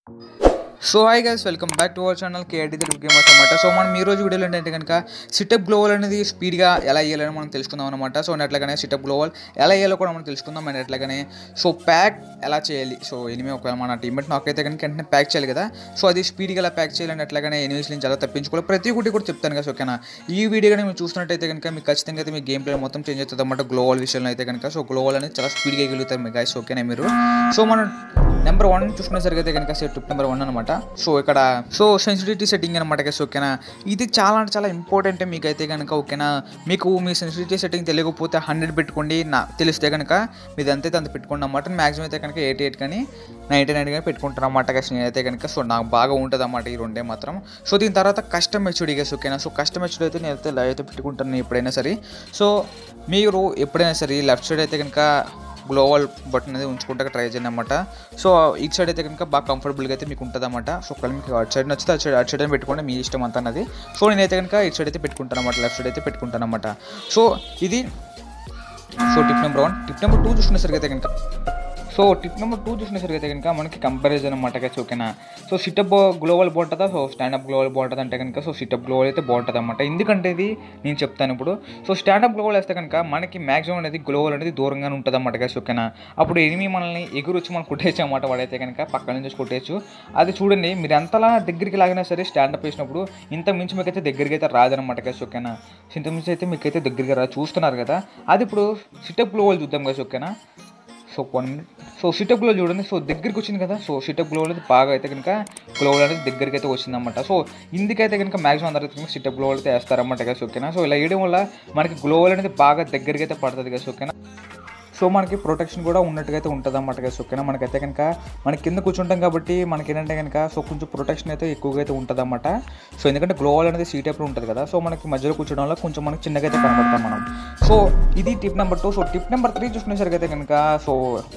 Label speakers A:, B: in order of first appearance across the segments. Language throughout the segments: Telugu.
A: so hi guys welcome back to our channel KIT Telugu gamers అనమాట సో మనం ఈ రోజు వీడియోలో ఏంటంటే కనుక సిటప్ గ్లోవల్ అనేది స్పీడ్గా ఎలా వేయాలని మనం తెలుసుకుందాం అనమాట సో అట్లాగనే సిటప్ గ్లోవల్ ఎలా వేయాలో కూడా మనం తెలుసుకుందాం అండ్ అట్లాగనే సో ప్యాక్ ఎలా చేయాలి సో ఎనిమిది ఒకవేళ మన టీమ్మేట్ నాకు అయితే కనుక వెంటనే ప్యాక్ చేయాలి కదా సో అది స్పీడ్గా ఎలా ప్యాక్ చేయాలని అట్లాగనే ఎనిమిస్ నుంచి ఎలా తప్పించుకోవాలి ప్రతి ఒక్కటి కూడా చెప్తాను కదా ఓకేనా ఈ వీడియో కానీ మీరు చూస్తున్నట్టయితే కనుక మీకు ఖచ్చితంగా అయితే మీ గేమ్ ప్లే మొత్తం చేంజ్ అవుతుంది అనమాట గ్లోవల్ విషయంలో అయితే కనుక సో గ్లోవల్ అనేది చాలా స్పీడ్గా ఎగులుతారు మీ గైస్ ఓకేనా మీరు సో మనం నెంబర్ వన్ చూసుకునేసరికి అయితే కనుక టిప్ నెంబర్ వన్ అనమాట సో ఇక్కడ సో సెన్సిటివిటీ సెట్టింగ్ అనమాట గైస్ ఓకేనా ఇది చాలా అంటే చాలా ఇంపార్టెంట్ మీకు అయితే కనుక ఓకేనా మీకు మీ సెన్సిటివిటీ సెట్టింగ్ తెలియకపోతే హండ్రెడ్ పెట్టుకోండి నా తెలిస్తే కనుక మీది అంతే అంత పెట్టుకోండి అన్నమాట మ్యాక్సిమం అయితే కనుక ఎయిటీ ఎయిట్ కానీ నైంటీ నైన్ కానీ పెట్టుకుంటాను అన్నమాట గైస్ నేనైతే కనుక సో నాకు బాగా ఉంటుంది అన్నమాట ఈ రెండే మాత్రం సో దీని తర్వాత కస్టమ్ హెచ్డి గైస్ ఓకేనా సో కస్టమ్ హెచ్డి అయితే నేనైతే లైవ్ అయితే పెట్టుకుంటాను ఎప్పుడైనా సరే సో మీరు ఎప్పుడైనా సరే లెఫ్ట్ సైడ్ అయితే కనుక గ్లోవల్ బటన్ అనేది ఉంచుకుంటే ట్రై చేయండి అనమాట సో ఇటు సైడ్ అయితే కనుక బాగా కంఫర్టబుల్గా అయితే మీకు ఉంటుంది అనమాట సో ఒకవేళ మీకు అటు సైడ్ నచ్చితే అటు సైడ్ అటు సైడ్ పెట్టుకోండి మీ ఇష్టం అంతా అన్నది సో నేనైతే కనుక ఇటు సైడ్ అయితే పెట్టుకుంటాను అనమాట లెఫ్ట్ సైడ్ అయితే పెట్టుకుంటాను అనమాట సో ఇది so tip number one tip number two చూసుకునేసరికి అయితే కనుక సో టిప్ నెంబర్ టూ చూసినసరికి అయితే కనుక మనకి కంపారిజన్ అనమాట గైస్ ఓకేనా సో సిటప్ గ్లోవల్ బాగుంటుందా సో స్టాండప్ గ్లోవల్ బాగుంటుంది అంటే కనుక సో సిటప్ గ్లోవల్ అయితే బాగుంటుంది అనమాట ఎందుకంటే ఇది నేను చెప్తాను ఇప్పుడు సో స్టాండప్ గ్లోవల్ వేస్తే కనుక మనకి మాక్సిమం అనేది గ్లోవల్ అనేది దూరంగానే ఉంటుంది అనమాట గైస్ ఓకేనా అప్పుడు ఎనిమి మనల్ని ఎగురు వచ్చి మనం కొట్టేయచ్చు అనమాట వాడైతే కనుక పక్కన నుంచి కొట్టేయచ్చు అది చూడండి మీరు ఎంతలా దగ్గరికి లాగినా సరే స్టాండప్ వేసినప్పుడు ఇంత మించి మీకైతే దగ్గరికి అయితే రాదనమాట గైస్ ఓకేనా ఇంత మించి అయితే మీకైతే దగ్గరికి రా చూస్తున్నారు కదా అది ఇప్పుడు సిటప్ గ్లోవల్ చూద్దాం గైస్ ఓకేనా so one minute so setup gloo చూడండి సో దగ్గరికి వచ్చింది కదా సో సిటప్ గ్లో అనేది బాగా అయితే కనుక గ్లో అనేది దగ్గరికి అయితే వచ్చిందన్నమాట సో ఇందుకైతే కనుక మ్యాక్సిమం అందరూ కనుక సిటప్ గ్లో అయితే వేస్తారన్నమాట కదా ఓకేనా సో ఇలా వేయడం వల్ల మనకి గ్లో అనేది బాగా దగ్గరికి అయితే పడుతుంది కదా ఓకేనా సో మనకి ప్రొటెక్షన్ కూడా ఉన్నట్టుగా అయితే ఉంటుంది అన్నమాట కదా ఓకేనా మనకైతే కనుక మనకి కింద కూర్చుంటాం కాబట్టి మనకి ఏంటంటే కనుక సో కొంచెం ప్రొటెక్షన్ అయితే ఎక్కువగా అయితే ఉంటుంది అన్నమాట సో ఎందుకంటే గ్లోవల్ అనేది సీ టైప్లో ఉంటుంది కదా సో మనకి మధ్యలో కూర్చోవడం వల్ల కొంచెం మనకి చిన్నగా అయితే కనబడతాం మనం సో ఇది tip number two so tip number three చూసుకునేసరికి అయితే కనుక సో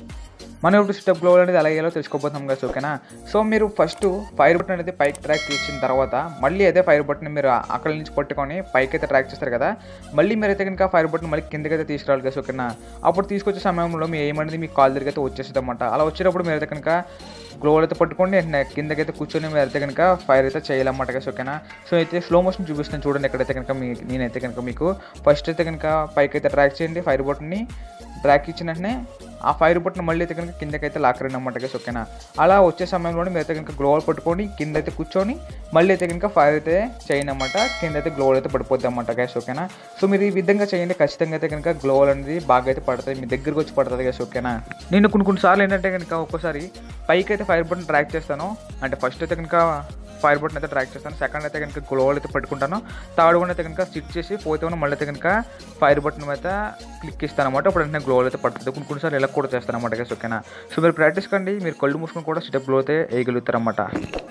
A: మనం ఇప్పుడు స్టెప్ గ్లో అనేది ఎలా అయ్యాలో తెలుసుకోబోతున్నాం కదా ఓకేనా సో మీరు ఫస్ట్ ఫైర్ బటన్ అనేది పైకి ట్రాక్ చేసిన తర్వాత మళ్ళీ అదే ఫైర్ బటన్ మీరు అక్కడి నుంచి పట్టుకొని పైకి అయితే ట్రాక్ చేస్తారు కదా మళ్ళీ మీరైతే కనుక ఫైర్ బటన్ మళ్ళీ కిందకి అయితే తీసుకురావాలి కదా ఓకేనా అప్పుడు తీసుకొచ్చే సమయంలో మీ ఏమనేది మీ కాల్ దగ్గరికి అయితే వచ్చేస్తుంది అనమాట అలా వచ్చేటప్పుడు మీరైతే కనుక గ్లో అయితే పట్టుకోండి వెంటనే కిందకైతే కూర్చొని మీరు అయితే కనుక ఫైర్ అయితే చేయాలన్నమాట కదా ఓకేనా సో అయితే స్లో మోషన్ చూపిస్తాను చూడండి ఎక్కడైతే కనుక మీ నేనైతే కనుక మీకు ఫస్ట్ అయితే కనుక పైకి అయితే ట్రాక్ చేయండి ఫైర్ బటన్ని ట్రాక్ ఇచ్చిన వెంటనే ఆ ఫైర్ బటన్ మళ్ళీ అయితే కనుక కిందకైతే లాక్కరండి అన్నమాట గైస్ ఓకేనా అలా వచ్చే సమయంలో మీరు అయితే కనుక గ్లోవల్ పట్టుకొని కింద అయితే కూర్చొని మళ్ళీ అయితే కనుక ఫైర్ అయితే చేయండి అనమాట కింద అయితే గ్లోవల్ అయితే పడిపోద్ది అనమాట గైస్ ఓకేనా సో మీరు ఈ విధంగా చేయండి ఖచ్చితంగా అయితే కనుక గ్లోవల్ అనేది బాగా అయితే పడుతుంది మీ దగ్గరకు వచ్చి పడుతుంది గైస్ ఓకేనా నేను కొన్ని కొన్నిసార్లు ఏంటంటే కనుక ఒక్కోసారి పైకి అయితే ఫైర్ బటన్ ట్రాక్ చేస్తాను అంటే ఫస్ట్ అయితే కనుక ఫైర్ బటన్ అయితే ట్రాక్ చేస్తాను సెకండ్ అయితే కనుక గ్లోవల్ అయితే పట్టుకుంటాను థర్డ్ వన్ అయితే కనుక స్టిచ్ చేసి ఫోర్త్ వన్ మళ్ళీ అయితే కనుక ఫైర్ బటన్ అయితే క్లిక్ ఇస్తాను అనమాట అప్పుడు వెంటనే గ్లోవల్ అయితే పడుతుంది కొన్ని కొన్నిసార్లు ఇలా కూడా చేస్తాను అనమాట గైస్ ఓకేనా సో మీరు ప్రాక్టీస్ కండి మీరు కళ్ళు మూసుకొని కూడా సిటప్ గ్లో అయితే వేయగలుగుతారు అనమాట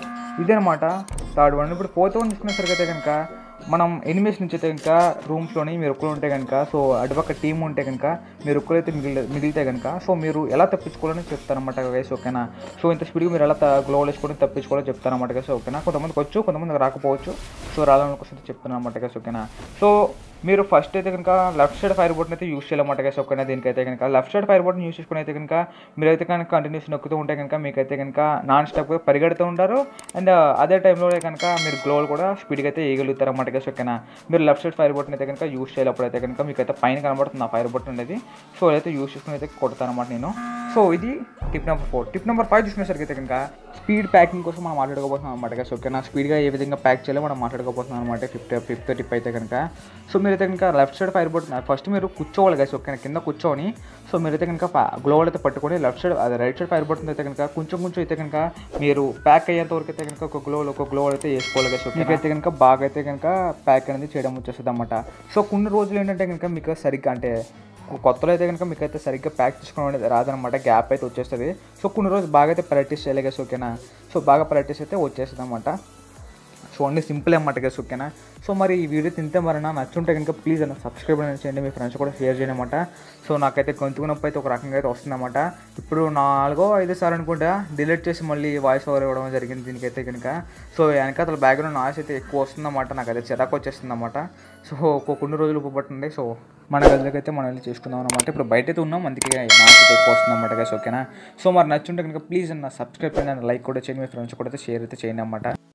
A: ఇదనమాట థర్డ్ వన్ ఇప్పుడు ఫోర్త్ వన్ తీసుకునేసరికి అయితే కనుక మనం ఎనిమిస్ నుంచి అయితే కనుక రూమ్స్లోని మీరు ఒక్కరు ఉంటే కనుక సో అటుపక్క టీం ఉంటే కనుక మీరు ఒక్కరైతే మిగిలి మిగిలితే కనుక సో మీరు ఎలా తప్పించుకోవాలని చెప్తారనమాట గైస్ ఓకేనా సో ఇంత స్పీడ్గా మీరు ఎలా గ్లోవల్ వేసుకొని తప్పించుకోవాలో చెప్తారనమాట గైస్ ఓకేనా కొంతమందికి వచ్చు కొంతమందికి రాకపోవచ్చు సో రావాలనుకోసం చెప్తాను అనమాట గైస్ ఓకేనా సో మీరు ఫస్ట్ అయితే కనుక లెఫ్ట్ సైడ్ ఫైర్ బటన్ అయితే యూస్ చేయాలన్నమాట గైస్ ఓకేనా దీనికైతే కనుక left side fire button use చేసుకుని అయితే కనుక మీరైతే కనుక కంటిన్యూస్ నొక్కుతూ ఉంటే కనుక మీకైతే కనుక నాన్ స్టాప్ పరిగెడుతూ ఉంటారు అండ్ అదే టైంలో కనుక మీరు గ్లోవల్ కూడా స్పీడ్గా అయితే వేయగలుగుతారు అన్నమాట గైస్ ఓకేనా మీరు లెఫ్ట్ సైడ్ ఫైర్ బటన్ అయితే కనుక యూస్ చేయాలి అప్పుడైతే కనుక మీకు అయితే పైన కనబడుతుంది ఆ ఫైర్ బటన్ అనేది సో అయితే యూస్ చేసుకుని అయితే కొడతాను అనమాట నేను సో ఇది tip number four tip number five చూసుకునేసరికి అయితే కనుక స్పీడ్ ప్యాకింగ్ కోసం మనం మాట్లాడుకోబోతున్నాం అనమాట గైస్ ఓకేనా స్పీడ్గా ఏ విధంగా ప్యాక్ చేయాలో మనం మాట్లాడుకోబోతున్నాం అనమాట ఫిఫ్త్ ఫిఫ్త్ టిప్ అయితే కనుక సో మీరైతే కనుక left side fire button first మీరు కూర్చోవాలి గైస్ ఓకేనా కింద కూర్చొని సో మీరైతే కనుక గ్లోవల్ అయితే పట్టుకొని లెఫ్ట్ సైడ్ అదే రైట్ సైడ్ ఫైర్ బటన్ అయితే కనుక కొంచెం కొంచెం అయితే కనుక మీరు ప్యాక్ అయ్యేంత వరకు అయితే కనుక ఒక గ్లోవల్ ఒక గ్లోవల్ అయితే వేసుకోవాలి గైస్ ఓకే అయితే కనుక బాగా అయితే కనుక ప్యాక్ అనేది చేయడం వచ్చేస్తుంది అనమాట సో కొన్ని రోజులు ఏంటంటే కనుక మీకు సరిగ్గా అంటే కొత్తలో అయితే కనుక మీకు అయితే సరిగ్గా ప్యాక్ చేసుకోవడం రాదనమాట గ్యాప్ అయితే వచ్చేస్తుంది సో కొన్ని రోజులు బాగా అయితే ప్రాక్టీస్ చేయాలి గైస్ ఓకేనా సో బాగా ప్రాక్టీస్ అయితే వచ్చేస్తుంది అనమాట సో అన్ని సింపుల్ అన్నమాట గైస్ ఓకేనా సో మరి ఈ వీడియో తింటే మరి నా నచ్చుంటే కనుక ప్లీజ్ అన్న సబ్స్క్రైబ్ అనేది చేయండి మీ ఫ్రెండ్స్ కూడా షేర్ చేయండి అనమాట సో నాకైతే గొంతుకు నొప్పి అయితే ఒక రకంగా అయితే వస్తుందన్నమాట ఇప్పుడు నాలుగో ఐదో సార్ అనుకుంటా డిలీట్ చేసి మళ్ళీ వాయిస్ ఓవర్ ఇవ్వడం జరిగింది దీనికైతే కనుక సో వెనకాతల బ్యాక్గ్రౌండ్ నాయిస్ అయితే ఎక్కువ వస్తుందన్నమాట నాకు అయితే చిరాకు వచ్చేస్తుంది అనమాట సో ఒక కొన్ని రోజులు ఉపపట్టుంది సో మన గదిలోకి అయితే మనం వెళ్ళి చేసుకుందాం అనమాట ఇప్పుడు బయట అయితే ఉన్నాం అందుకే నాయిస్ అయితే ఎక్కువ వస్తుంది అనమాట గైస్ ఓకేనా సో మరి నచ్చుంటే కనుక ప్లీజ్ అన్న సబ్స్క్రైబ్ చేయండి లైక్ కూడా చేయండి మీ ఫ్రెండ్స్ కూడా అయితే షేర్ అయితే చేయండి అనమాట